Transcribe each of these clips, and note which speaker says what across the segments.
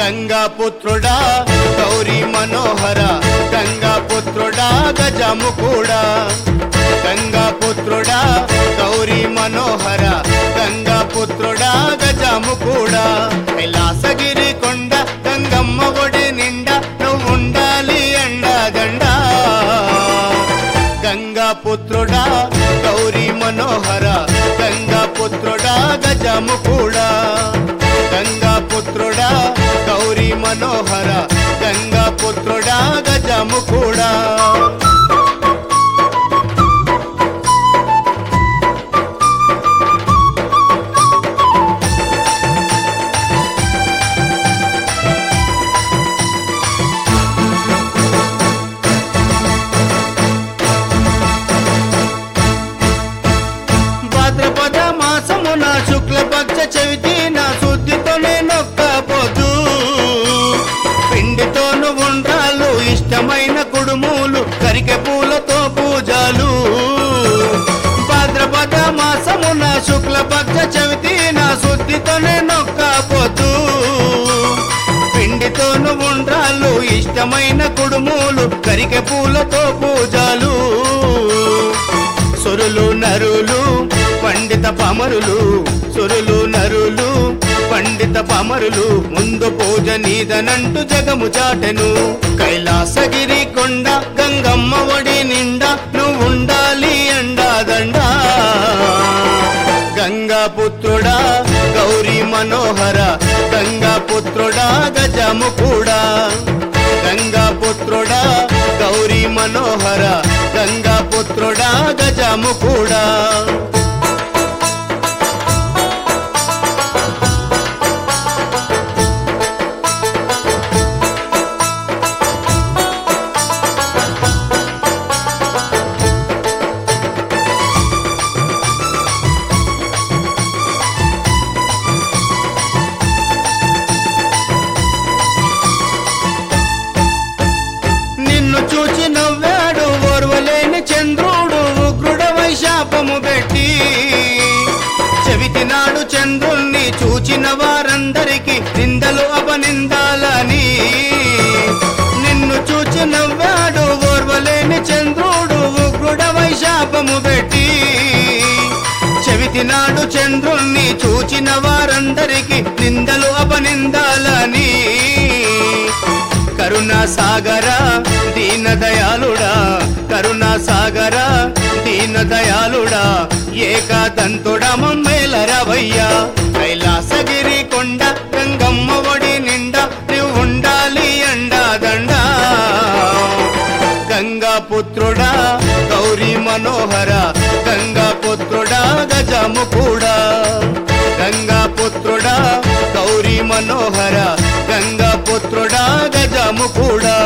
Speaker 1: గంగా పుత్రుడా గౌరీ మనోహర గంగా పుత్రుడా గజము కూడా గంగా పుత్రుడా గౌరీ మనోహర గంగా పుత్రుడా గజము కూడా కైలాసగిరి కొండ గంగమ్మ ఒడి నిండా నువ్వు ఉండాలి ఎండదండా గంగా పుత్రుడా గౌరీ మనోహర గంగా పుత్రుడా గజము కూడా గంగా పుత్రుడా గౌరీ మనోహర గంగా పుత్రుడా గజము కూడా భాద్రపద మాసమున శుక్లపక్ష చవితి నా శుద్ధితోనే నొక్కపోతూ పిండితోను ఉండ్రాలు ఇష్టమైన కుడుములు కరికె పూలతో పూజలు భాద్రపద మాసమున శుక్లపక్ష చవితి నా శుద్ధితోనే నొక్కపోతూ పిండితోను ఉండ్రాలు ఇష్టమైన కుడుములు కరికె పూలతో పూజలు సురులు నరులు పండిత పమరులు సురులు నరులు పండిత పమరులు ముందు పూజ నీదనంటూ జగము చాటెను కైలాసగిరి కొండ గంగమ్మ ఒడి నిండా నువ్వు ఉండాలి అండాదండా గంగా పుత్రుడా గౌరీ మనోహర గంగా పుత్రుడా గజము కూడా గంగా పుత్రుడా గౌరీ మనోహర గంగా పుత్రుడా గజము కూడా నిన్ను చూచి నవ్వాడు ఓర్వలేని చంద్రుడు ఉగ్రుడవై శాపము పెట్టి చెవిటి నాడు చంద్రుణ్ణి చూచిన వారందరికీ నిందలు అపనిందాలని నిన్ను చూచి నవ్వాడు ఓర్వలేని చంద్రుడు ఉగ్రుడవై శాపము పెట్టి చెవిటి నాడు చంద్రుణ్ణి చూచిన వారందరికీ నిందలు అపనిందాలని కరుణా సాగర దీన దయాళుడా కరుణా సాగర దీన దయాళుడా ఏకాదంతుడా మమ్మేల రవయ్యా కైలాసగిరి కొండ గంగమ్మ ఒడి నిండా నువ్వు ఉండాలి అండాదండా గంగా పుత్రుడా గౌరీ మనోహర గంగా పుత్రుడా గజము కూడా గంగా పుత్రుడా గౌరీ మనోహర గంగా పుత్రుడా గజము కూడా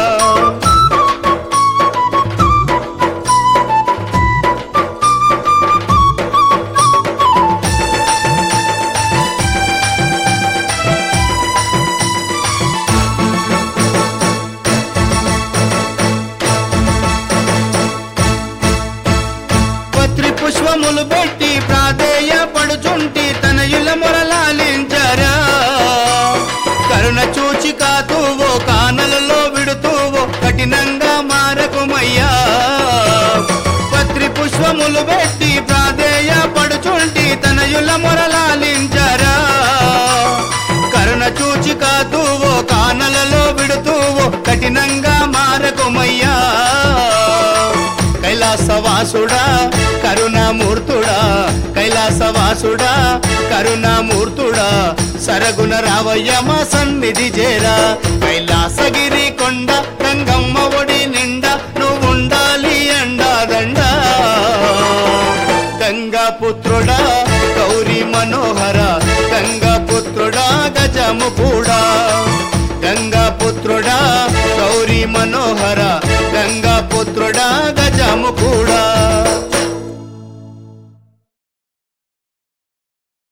Speaker 1: పత్రి పుష్పములు పెట్టి ప్రాధేయ పడుచుంటి తనయుల మొరలాలించరా కరుణ చూచి కాతువో కానలలో విడుతువో కఠినంగా మారకుమయ్యా పత్రి పుష్పములు పెట్టి ప్రాధేయ పడుచుంటి తనయుల మొరలాలించరా కరుణ చూచి కాతువో కానలలో విడుతువో కఠినంగా మారకుమయ్యా కైలాసవాసుడా కరుణామూర్తుడా కైలాసవాసుడా కరుణామూర్తుడా సరగుణ రావయ్య మా సన్నిధి చేరా కైలాసగిరి కొండ గంగమ్మ ఒడి నిండా నువ్వు ఉండాలి అండాదండా గంగా పుత్రుడా గౌరీ మనోహర గంగా పుత్రుడా గజము కూడా గంగా పుత్రుడా గౌరీ మనోహర